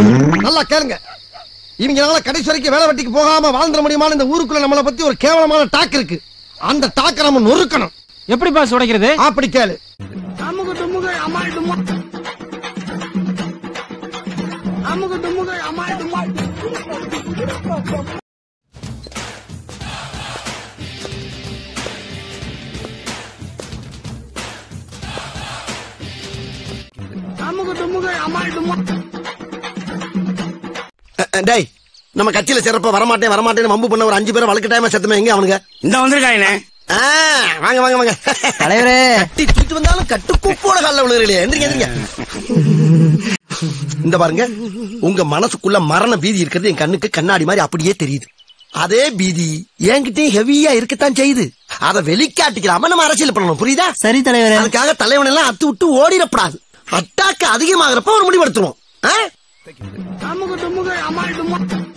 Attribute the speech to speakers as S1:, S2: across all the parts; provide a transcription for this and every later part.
S1: நல்லா கேளுங்க இவங்களால கடைசி வரைக்கும் வேலை வெட்டிக்கு போகாம வாழ்ந்துட முடியுமான இந்த ஊருக்குள்ள நம்மளை பத்தி ஒரு கேவலமான டாக் இருக்கு அந்த டாக்கை நம்ம நொறுக்கணும்
S2: எப்படி பாஸ் உடைக்கிறது
S1: அப்படி கேளு
S3: அமுகு டுமுகு அமால் டுமா அமுகு டுமுகு அமால் டுமா அமுகு டுமுகு அமால் டுமா
S1: டேய் நம்ம கட்சியில சிறப்பா வரமாட்டேன் வரமாட்டேன்னு வம்பு பண்ண ஒரு அஞ்சு பேரை வழக்கு டைமா செத்துமே எங்க அவனுங்க
S4: இந்த வந்திருக்காயினே
S1: ஆ, வாங்க வாங்க வாங்க
S2: தலைவரே
S1: கட்டி தூக்கிட்டு வந்தாலும் கட்டு கூப்போட காலில் விழுகிறீங்களே எந்திரிங்க எந்திரிங்க இந்த பாருங்க உங்க மனசுக்குள்ள மரண பீதி இருக்கிறது என் கண்ணுக்கு கண்ணாடி மாதிரி அப்படியே தெரியுது அதே பீதி என்கிட்டயும் ஹெவியா இருக்கத்தான் செய்யுது அதை வெளிக்காட்டிக்கிறாம நம்ம அரசியல் பண்ணணும் புரியுதா
S2: சரி தலைவரே
S1: அதுக்காக தலைவன் எல்லாம் அத்து விட்டு ஓடிடப்படாது அட்டாக்கு அதிகமாகிறப்ப ஒரு முடிவெடுத்துருவோம் ஆ?
S3: அமுகு டுமுகு அமால் டுமா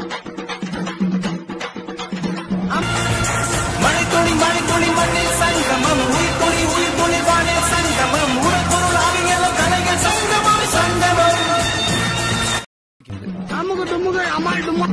S3: மழைத்துளி மழைத்துளி மண்ணில் சங்கமம் உயிர் துளி உயிர் துளி வானில் சங்கமம் உடற்பொருள் ஆகியெல்லாம் கலைகள் சங்கமம் சங்கமம் அமுகு டுமுகு அமால் டுமா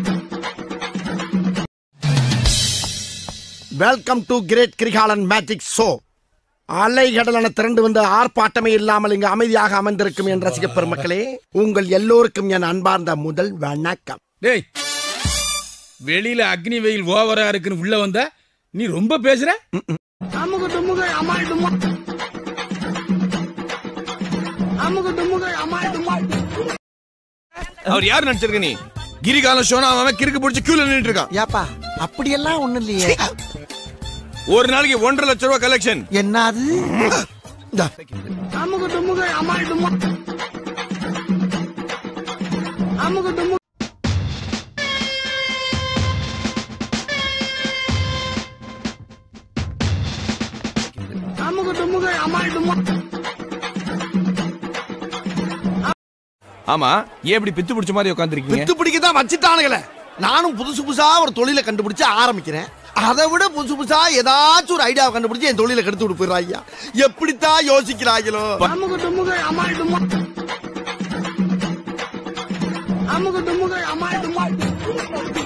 S1: welcome to great Kirikalan magic show அலைகடலான திரண்டு வந்து ஆர்ப்பாட்டமே இல்லாமல் இங்கு அமைதியாக அமர்ந்திருக்கும் என் ரசிக பெருமக்களே உங்கள் எல்லோருக்கும் என் அன்பார்ந்த முதல் வணக்கம்
S5: டேய் வெளியில அக்னி வெயில் ஓவரா இருக்குன்னு உள்ள வந்தா நீ ரொம்ப பேசுற
S3: அமுகு டுமுகு அமால் டுமா அமுகு டுமுகு அமால் டுமா
S5: அவர் யார் நடிச்சிருக்க நீ கிரிகாலம் ஷோனா அவன் கிறுக்கு பிடிச்சி கியூல நின்னுட்டு இருக்கான்
S1: ஏப்பா அப்படியெல்லாம் ஒண்ணும் இல்லையே
S5: ஒரு நாளைக்கு ஒன்றரை லட்சம் ரூபாய் கலெக்ஷன்
S1: என்னது இந்தா.
S3: அமுகு டுமுகு அமால் டுமா அமுகு டுமுகு அமுகு டுமுகு அமால் டுமா
S5: ஆமா ஏன் இப்படி பித்து பிடிச்ச மாதிரி உட்காந்துருக்கீங்க
S1: பித்து பிடிக்க தான் வச்சுட்டானுங்களே நானும் புதுசு புதுசா ஒரு தொழிலை கண்டுபிடிச்சு ஆரம்பிக்கிறேன் அதை விட புதுசு புதுசா ஏதாச்சும் ஒரு ஐடியாவை கண்டுபிடிச்சு என் தொழிலை கெடுத்து விட்டு போயிடுறாங்க எப்படித்தான் யோசிக்கிறாங்களோ
S3: அமுகு டுமுகு அமால் டுமா அமுகு டுமுகு அமால் டுமா